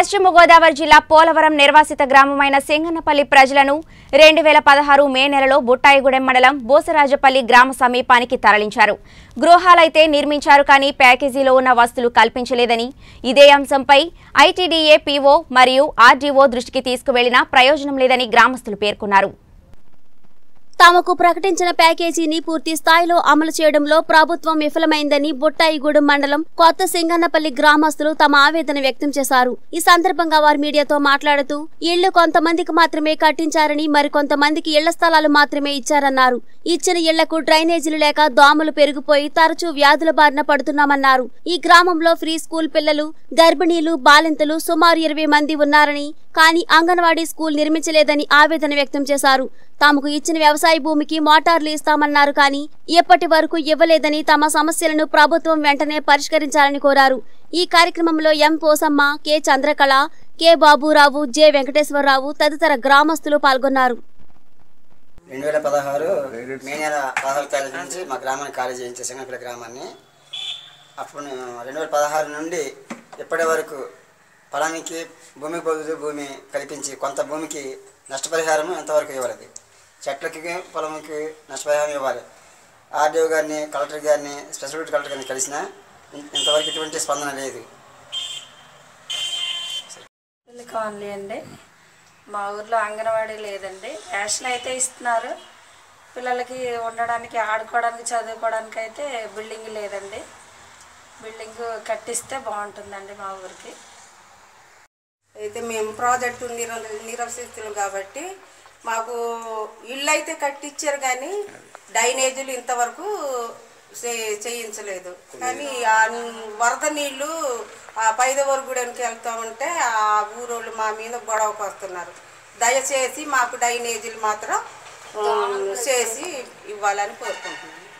పశ్చిమ గోదావరి జిల్లా పోలవరం నిర్వాసిత గ్రామమైన సింగన్నపల్లి ప్రజలను రెండు వేల పదహారు మే నెలలో బుట్టాయిగూడెం మండలం బోసరాజపల్లి గ్రామ సమీపానికి తరలించారు గృహాలైతే నిర్మించారు కానీ ప్యాకేజీలో ఉన్న వస్తువులు కల్పించలేదని ఇదే అంశంపై ఐటీడీఏ పీఓ మరియు ఆర్డీఓ దృష్టికి తీసుకువెళ్లినా ప్రయోజనం లేదని గ్రామస్తులు పేర్కొన్నారు తమకు ప్రకటించిన ప్యాకేజీని పూర్తి స్థాయిలో అమలు చేయడంలో ప్రభుత్వం విఫలమైందని బుట్టాయిగూడెం మండలం కొత్త సింగన్నపల్లి గ్రామస్తులు తమ ఆవేదన వ్యక్తం చేశారు ఈ సందర్భంగా వారు మీడియాతో మాట్లాడుతూ ఇళ్లు కొంతమందికి మాత్రమే కట్టించారని మరికొంతమందికి ఇళ్ల స్థలాలు మాత్రమే ఇచ్చారన్నారు ఇచ్చిన ఇళ్లకు డ్రైనేజీలు లేక దోమలు పెరిగిపోయి తరచూ వ్యాధుల బారిన పడుతున్నామన్నారు ఈ గ్రామంలో ఫ్రీ స్కూల్ పిల్లలు గర్భిణీలు బాలింతలు సుమారు ఇరవై మంది ఉన్నారని కానీ అంగన్వాడీ స్కూల్ నిర్మించలేదని ఆవేదన వ్యక్తం చేశారు తమకు ఇచ్చిన వ్యవసాయ భూమికి మోటార్లు ఇస్తామన్నారు కానీ ఇప్పటి వరకు ఇవ్వలేదని తమ సమస్యలను ప్రభుత్వం వెంటనే పరిష్కరించాలని కోరారు ఈ కార్యక్రమంలో M Posamma K Chandrakala K Baburao J Venkateswararao తదితర గ్రామస్తులు పాల్గొన్నారు రెండు వేల పదహారు మే నెల పదహారు తారీఖు నుంచి మా గ్రామాన్ని ఖాళీ చేయించే సింగనపల్లి గ్రామాన్ని అప్పుడు రెండు వేల పదహారు నుండి ఇప్పటి వరకు పొలానికి భూమికి బదులు భూమి కల్పించి కొంత భూమికి నష్టపరిహారం ఎంతవరకు ఇవ్వలేదు చెట్లకి పొలంకి నష్టపరిహారం ఇవ్వాలి ఆర్డీఓ గారిని కలెక్టర్ గారిని స్పెషల్ కలెక్టర్ గారిని కలిసినా ఇన్- ఇంతవరకు ఎటువంటి స్పందన లేదు పెళ్లి కాలనీ అండి మా ఊర్లో అంగన్వాడీ లేదండి రేషన్ అయితే ఇస్తున్నారు పిల్లలకి ఉండడానికి ఆడుకోవడానికి చదువుకోవడానికి అయితే బిల్డింగ్ లేదండి బిల్డింగ్ కట్టిస్తే బాగుంటుందండి మా ఊరికి అయితే మేము ప్రాజెక్టు నిర నిరసిస్తులు కాబట్టి మాకు ఇళ్ళు అయితే కట్టించారు కానీ డ్రైనేజీలు ఇంతవరకు చే- చేయించలేదు కానీ ఆ వరద నీళ్లు ఆ పైదవరు గుడానికి వెళ్తా ఉంటే ఆ ఊరోళ్ళు మా మీద గొడవకు వస్తున్నారు దయచేసి మాకు డ్రైనేజీలు మాత్రం ఉమ్, చేసి ఇవ్వాలని కోరుకుంటున్నాను